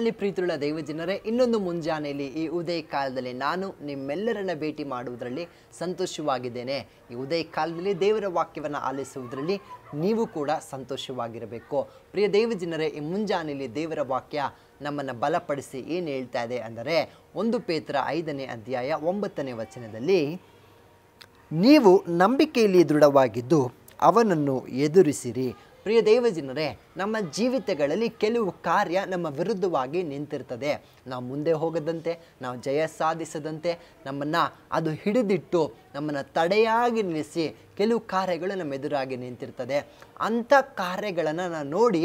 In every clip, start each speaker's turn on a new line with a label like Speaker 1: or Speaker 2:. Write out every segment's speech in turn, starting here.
Speaker 1: ಕ್ರಿಸ್ತನಲ್ಲಿ ಪ್ರೀತಿಯುಳ್ಳ ದೈವಜನರೇ ಇನ್ನೊಂದು ಮುಂಜಾನೆಯಲ್ಲಿ ಈ ಉದಯ ಕಾಲದಲ್ಲಿ ನಾನು ನಿಮ್ಮೆಲ್ಲರನ್ನ ಭೇಟಿ ಮಾಡುವುದರಲ್ಲಿ ಸಂತೋಷವಾಗಿದ್ದೇನೆ ಈ ಉದಯ ಕಾಲದಲ್ಲಿ ದೇವರ ವಾಕ್ಯವನ್ನು ಆಲಿಸುವುದರಲ್ಲಿ ನೀವು ಕೂಡ ಸಂತೋಷವಾಗಿರಬೇಕು ಪ್ರಿಯ ದೈವಜನರೇ ಈ ಮುಂಜಾನೆಯಲ್ಲಿ ದೇವರ ವಾಕ್ಯ ನಮ್ಮನ್ನು ಬಲಪಡಿಸಿ ಏನು ಹೇಳ್ತಾ ಇದೆ ಅಂದರೆ ಒಂದು ಪೇತ್ರ ಐದನೇ ಅಧ್ಯಾಯ ಒಂಬತ್ತನೇ ವಚನದಲ್ಲಿ ನೀವು ನಂಬಿಕೆಯಲ್ಲಿ ದೃಢವಾಗಿದ್ದು ಅವನನ್ನು ಎದುರಿಸಿರಿ ಪ್ರಿಯ ದೈವಜನರೇ ನಮ್ಮ ಜೀವಿತಗಳಲ್ಲಿ ಕೆಲವು ಕಾರ್ಯ ನಮ್ಮ ವಿರುದ್ಧವಾಗಿ ನಿಂತಿರ್ತದೆ ನಾವು ಮುಂದೆ ಹೋಗದಂತೆ ನಾವು ಜಯ ಸಾಧಿಸದಂತೆ ನಮ್ಮನ್ನು ಅದು ಹಿಡಿದಿಟ್ಟು ನಮ್ಮನ್ನು ತಡೆಯಾಗಿ ನಿಲ್ಲಿಸಿ ಕೆಲವು ಕಾರ್ಯಗಳು ನಮ್ಮ ಎದುರಾಗಿ ನಿಂತಿರ್ತದೆ ಅಂಥ ಕಾರ್ಯಗಳನ್ನು ನಾವು ನೋಡಿ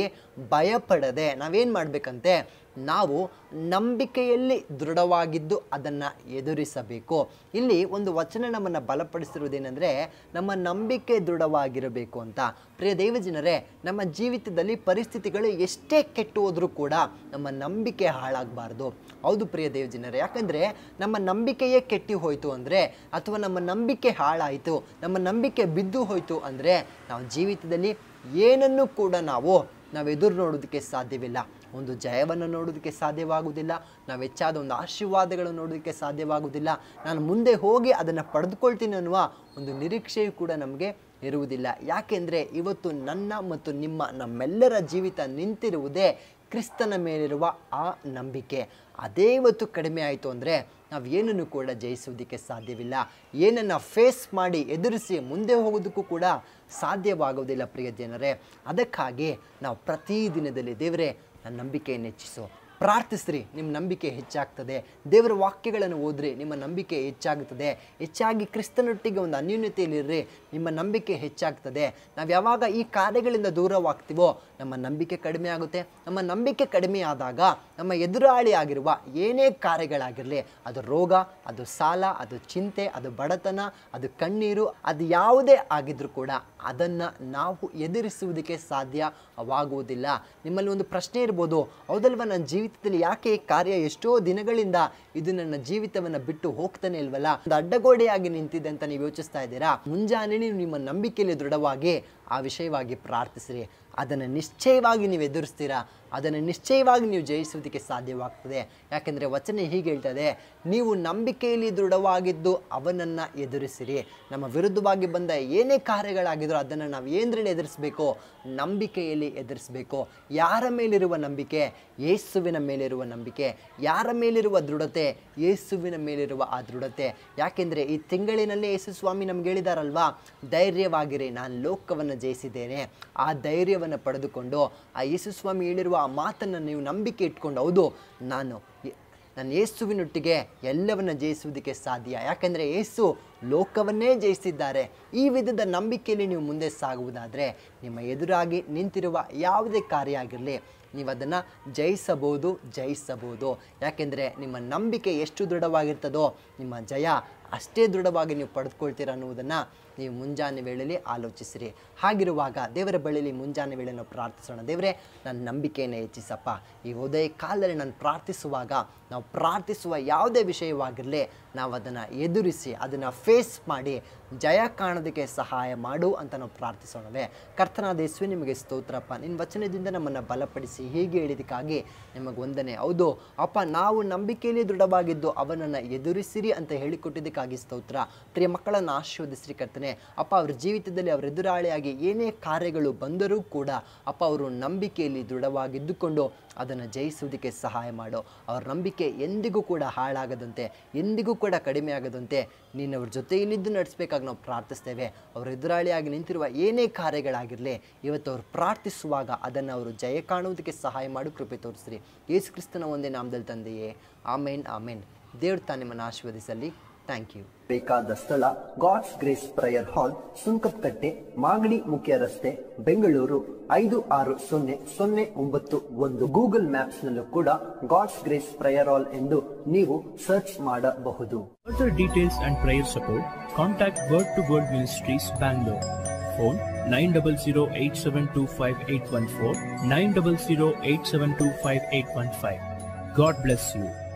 Speaker 1: ಭಯಪಡದೆ ನಾವೇನು ಮಾಡಬೇಕಂತೆ ನಾವು ನಂಬಿಕೆಯಲ್ಲಿ ದೃಢವಾಗಿದ್ದು ಅದನ್ನು ಎದುರಿಸಬೇಕು ಇಲ್ಲಿ ಒಂದು ವಚನ ನಮ್ಮನ್ನು ಬಲಪಡಿಸಿರುವುದೇನೆಂದರೆ ನಮ್ಮ ನಂಬಿಕೆ ದೃಢವಾಗಿರಬೇಕು ಅಂತ ಪ್ರಿಯ ದೈವಜನರೇ ನಮ್ಮ ಜೀವಿತದಲ್ಲಿ ಪರಿಸ್ಥಿತಿಗಳು ಎಷ್ಟೇ ಕೆಟ್ಟು ಹೋದರೂ ಕೂಡ ನಮ್ಮ ನಂಬಿಕೆ ಹಾಳಾಗಬಾರ್ದು ಹೌದು ಪ್ರಿಯ ದೇವಜನರೇ ಯಾಕಂದರೆ ನಮ್ಮ ನಂಬಿಕೆಯೇ ಕೆಟ್ಟಿ ಹೋಯಿತು ಅಂದರೆ ಅಥವಾ ನಮ್ಮ ನಂಬಿಕೆ ಹಾಳಾಯಿತು ನಮ್ಮ ನಂಬಿಕೆ ಬಿದ್ದು ಹೋಯಿತು ಅಂದರೆ ನಾವು ಜೀವಿತದಲ್ಲಿ ಏನನ್ನು ಕೂಡ ನಾವು ನಾವು ಎದುರು ನೋಡೋದಕ್ಕೆ ಸಾಧ್ಯವಿಲ್ಲ ಒಂದು ಜಯವನ್ನು ನೋಡೋದಕ್ಕೆ ಸಾಧ್ಯವಾಗುವುದಿಲ್ಲ ನಾವು ಹೆಚ್ಚಾದ ಒಂದು ಆಶೀರ್ವಾದಗಳನ್ನು ನೋಡೋದಕ್ಕೆ ಸಾಧ್ಯವಾಗುವುದಿಲ್ಲ ನಾನು ಮುಂದೆ ಹೋಗಿ ಅದನ್ನು ಪಡೆದುಕೊಳ್ತೀನಿ ಅನ್ನುವ ಒಂದು ನಿರೀಕ್ಷೆಯು ಕೂಡ ನಮಗೆ ಇರುವುದಿಲ್ಲ ಯಾಕೆಂದರೆ ಇವತ್ತು ನನ್ನ ಮತ್ತು ನಿಮ್ಮ ನಮ್ಮೆಲ್ಲರ ಜೀವಿತ ನಿಂತಿರುವುದೇ ಕ್ರಿಸ್ತನ ಮೇಲಿರುವ ಆ ನಂಬಿಕೆ ಅದೇ ಇವತ್ತು ಕಡಿಮೆ ಆಯಿತು ಅಂದರೆ ನಾವು ಏನನ್ನು ಕೂಡ ಜಯಿಸುವುದಕ್ಕೆ ಸಾಧ್ಯವಿಲ್ಲ ಏನನ್ನು ಫೇಸ್ ಮಾಡಿ ಎದುರಿಸಿ ಮುಂದೆ ಹೋಗೋದಕ್ಕೂ ಕೂಡ ಸಾಧ್ಯವಾಗುವುದಿಲ್ಲ ಪ್ರಿಯ ಜನರೇ ಅದಕ್ಕಾಗಿ ನಾವು ಪ್ರತಿ ದಿನದಲ್ಲಿ ದೇವರೇ ನನ್ನ ನಂಬಿಕೆಯನ್ನು ಹೆಚ್ಚಿಸು ಪ್ರಾರ್ಥಿಸ್ರಿ ನಿಮ್ಮ ನಂಬಿಕೆ ಹೆಚ್ಚಾಗ್ತದೆ ದೇವರ ವಾಕ್ಯಗಳನ್ನು ಓದ್ರಿ ನಿಮ್ಮ ನಂಬಿಕೆ ಹೆಚ್ಚಾಗುತ್ತದೆ ಹೆಚ್ಚಾಗಿ ಕ್ರಿಸ್ತನೊಟ್ಟಿಗೆ ಒಂದು ಅನ್ಯೂನ್ಯತೆಯಲ್ಲಿರ್ರಿ ನಿಮ್ಮ ನಂಬಿಕೆ ಹೆಚ್ಚಾಗ್ತದೆ ನಾವು ಯಾವಾಗ ಈ ಕಾರ್ಯಗಳಿಂದ ದೂರವಾಗ್ತೀವೋ ನಮ್ಮ ನಂಬಿಕೆ ಕಡಿಮೆ ಆಗುತ್ತೆ ನಮ್ಮ ನಂಬಿಕೆ ಕಡಿಮೆ ಆದಾಗ ನಮ್ಮ ಎದುರಾಳಿ ಆಗಿರುವ ಏನೇ ಕಾರ್ಯಗಳಾಗಿರಲಿ ಅದು ರೋಗ ಅದು ಸಾಲ ಅದು ಚಿಂತೆ ಅದು ಬಡತನ ಅದು ಕಣ್ಣೀರು ಅದು ಯಾವುದೇ ಆಗಿದ್ರೂ ಕೂಡ ಅದನ್ನು ನಾವು ಎದುರಿಸುವುದಕ್ಕೆ ಸಾಧ್ಯವಾಗುವುದಿಲ್ಲ ನಿಮ್ಮಲ್ಲಿ ಒಂದು ಪ್ರಶ್ನೆ ಇರ್ಬೋದು ಹೌದಲ್ವ ನನ್ನ ಜೀವಿತದಲ್ಲಿ ಯಾಕೆ ಈ ಕಾರ್ಯ ಎಷ್ಟೋ ದಿನಗಳಿಂದ ಇದು ನನ್ನ ಜೀವಿತವನ್ನು ಬಿಟ್ಟು ಹೋಗ್ತಾನೆ ಇಲ್ವಲ್ಲ ಒಂದು ಅಡ್ಡಗೋಡೆಯಾಗಿ ನಿಂತಿದೆ ಅಂತ ನೀವು ಯೋಚಿಸ್ತಾ ಇದ್ದೀರಾ ಮುಂಜಾನೆ ನೀವು ನಿಮ್ಮ ನಂಬಿಕೆಯಲ್ಲಿ ದೃಢವಾಗಿ ಆ ವಿಷಯವಾಗಿ ಪ್ರಾರ್ಥಿಸ್ರಿ ಅದನ್ನು ನಿಶ್ಚಯವಾಗಿ ನೀವು ಎದುರಿಸ್ತೀರಾ ಅದನ್ನು ನಿಶ್ಚಯವಾಗಿ ನೀವು ಜಯಿಸುವುದಕ್ಕೆ ಸಾಧ್ಯವಾಗ್ತದೆ ಯಾಕೆಂದರೆ ವಚನ ಹೀಗೆ ಹೇಳ್ತದೆ ನೀವು ನಂಬಿಕೆಯಲ್ಲಿ ದೃಢವಾಗಿದ್ದು ಅವನನ್ನು ಎದುರಿಸಿರಿ ನಮ್ಮ ವಿರುದ್ಧವಾಗಿ ಬಂದ ಏನೇ ಕಾರ್ಯಗಳಾಗಿದ್ರೂ ಅದನ್ನು ನಾವು ಏನರಲ್ಲಿ ಎದುರಿಸಬೇಕು ನಂಬಿಕೆಯಲ್ಲಿ ಎದುರಿಸಬೇಕು ಯಾರ ಮೇಲಿರುವ ನಂಬಿಕೆ ಯೇಸುವಿನ ಮೇಲಿರುವ ನಂಬಿಕೆ ಯಾರ ಮೇಲಿರುವ ದೃಢತೆ ಯೇಸುವಿನ ಮೇಲಿರುವ ಆ ದೃಢತೆ ಯಾಕೆಂದರೆ ಈ ತಿಂಗಳಿನಲ್ಲೇ ಯೇಸು ಸ್ವಾಮಿ ನಮ್ಗೆ ಹೇಳಿದಾರಲ್ವಾ ಧೈರ್ಯವಾಗಿರಿ ನಾನು ಲೋಕವನ್ನು ಜಯಿಸಿದ್ದೇನೆ ಆ ಧೈರ್ಯವನ್ನು ಪಡೆದುಕೊಂಡು ಆ ಯೇಸು ಸ್ವಾಮಿ ಹೇಳಿರುವ ಆ ಮಾತನ್ನು ನೀವು ನಂಬಿಕೆ ಇಟ್ಕೊಂಡು ಹೌದು ನಾನು ನನ್ನ ಯೇಸುವಿನೊಟ್ಟಿಗೆ ಎಲ್ಲವನ್ನ ಜಯಿಸುವುದಕ್ಕೆ ಸಾಧ್ಯ ಯಾಕಂದರೆ ಯೇಸು ಲೋಕವನ್ನೇ ಜಯಿಸಿದ್ದಾರೆ ಈ ವಿಧದ ನಂಬಿಕೆಯಲ್ಲಿ ನೀವು ಮುಂದೆ ಸಾಗುವುದಾದರೆ ನಿಮ್ಮ ಎದುರಾಗಿ ನಿಂತಿರುವ ಯಾವುದೇ ಕಾರ್ಯ ಆಗಿರಲಿ ನೀವು ಅದನ್ನು ಜಯಿಸಬಹುದು ಜಯಿಸಬಹುದು ಯಾಕೆಂದರೆ ನಿಮ್ಮ ನಂಬಿಕೆ ಎಷ್ಟು ದೃಢವಾಗಿರ್ತದೋ ನಿಮ್ಮ ಜಯ ಅಷ್ಟೇ ದೃಢವಾಗಿ ನೀವು ಪಡೆದುಕೊಳ್ತೀರ ಅನ್ನುವುದನ್ನು ನೀವು ಮುಂಜಾನೆ ವೇಳೆಯಲ್ಲಿ ಆಲೋಚಿಸಿರಿ ಹಾಗಿರುವಾಗ ದೇವರ ಬಳಿಯಲ್ಲಿ ಮುಂಜಾನೆ ವೇಳೆ ನಾವು ಪ್ರಾರ್ಥಿಸೋಣ ದೇವರೇ ನನ್ನ ನಂಬಿಕೆಯನ್ನು ಹೆಚ್ಚಿಸಪ್ಪ ಈ ಉದಯ ಕಾಲದಲ್ಲಿ ನಾನು ಪ್ರಾರ್ಥಿಸುವಾಗ ನಾವು ಪ್ರಾರ್ಥಿಸುವ ಯಾವುದೇ ವಿಷಯವಾಗಿರಲಿ ನಾವು ಅದನ್ನು ಎದುರಿಸಿ ಅದನ್ನು ಫೇಸ್ ಮಾಡಿ ಜಯ ಕಾಣೋದಕ್ಕೆ ಸಹಾಯ ಮಾಡು ಅಂತ ನಾವು ಪ್ರಾರ್ಥಿಸೋಣವೇ ಕರ್ತನಾದ ಯೇಸುವೆ ನಿಮಗೆ ಸ್ತೋತ್ರಪ್ಪ ನಿನ್ನ ವಚನದಿಂದ ನಮ್ಮನ್ನು ಬಲಪಡಿಸಿ ಹೀಗೆ ಹೇಳಿದಕ್ಕಾಗಿ ನಿಮಗೆ ವಂದನೆ ಹೌದು ಅಪ್ಪ ನಾವು ನಂಬಿಕೆಯಲ್ಲಿ ದೃಢವಾಗಿದ್ದು ಅವನನ್ನು ಎದುರಿಸಿರಿ ಅಂತ ಹೇಳಿಕೊಟ್ಟಿದ್ದಕ್ಕಾಗಿ ಸ್ತೋತ್ರ ಪ್ರಿಯ ಮಕ್ಕಳನ್ನು ಆಶೀರ್ವದಿಸ್ರಿ ಕರ್ತನೆ ಅಪ್ಪ ಅವ್ರ ಜೀವಿತದಲ್ಲಿ ಅವರ ಎದುರಾಳಿಯಾಗಿ ಏನೇ ಕಾರ್ಯಗಳು ಬಂದರೂ ಕೂಡ ಅಪ್ಪ ಅವರು ನಂಬಿಕೆಯಲ್ಲಿ ದೃಢವಾಗಿದ್ದುಕೊಂಡು ಅದನ್ನು ಜಯಿಸುವುದಕ್ಕೆ ಸಹಾಯ ಮಾಡು ಅವ್ರ ನಂಬಿಕೆ ಎಂದಿಗೂ ಕೂಡ ಹಾಳಾಗದಂತೆ ಎಂದಿಗೂ ಕೂಡ ಕಡಿಮೆ ಆಗದಂತೆ ನೀನು ಅವ್ರ ಜೊತೆಯಲ್ಲಿದ್ದು ನಡೆಸಬೇಕಾಗಿ ನಾವು ಪ್ರಾರ್ಥಿಸ್ತೇವೆ ಅವ್ರ ಎದುರಾಳಿಯಾಗಿ ನಿಂತಿರುವ ಏನೇ ಕಾರ್ಯಗಳಾಗಿರಲಿ ಇವತ್ತು ಅವ್ರು ಪ್ರಾರ್ಥಿಸುವಾಗ ಅದನ್ನು ಅವರು ಜಯ ಕಾಣುವುದಕ್ಕೆ ಸಹಾಯ ಮಾಡು ಕೃಪೆ ತೋರಿಸ್ರಿ ಯೇಸು ಕ್ರಿಸ್ತನ ಒಂದೇ ನಾಮದಲ್ಲಿ ತಂದೆಯೇ ಆಮೇನ್ ಆಮೇನ್ ದೇವ್ರು ತಾನು ನಿಮ್ಮನ್ನು ಆಶೀರ್ವದಿಸಲಿ ಥ್ಯಾಂಕ್ ಯು
Speaker 2: ಬೇಕಾದ ಸ್ಥಳ God's grace prayer hall Sunkadakatte Magadi ಮುಖ್ಯ ರಸ್ತೆ ಬೆಂಗಳೂರು ಐದು ಆರು ಸೊನ್ನೆ ಸೊನ್ನೆ ಒಂಬತ್ತು ಒಂದು ಗೂಗಲ್ ಮ್ಯಾಪ್ಸ್ ನಲ್ಲೂ ಕೂಡ ಗಾಡ್ಸ್ ಗ್ರೇಸ್ ಪ್ರೇಯರ್ ಹಾಲ್ ಎಂದು ನೀವು ಸರ್ಚ್ ಮಾಡಬಹುದು
Speaker 3: Further details and prayer support, contact Word to Word Ministries, Bangalore. Phone 900-872-5814, 900-872-5815. God bless you.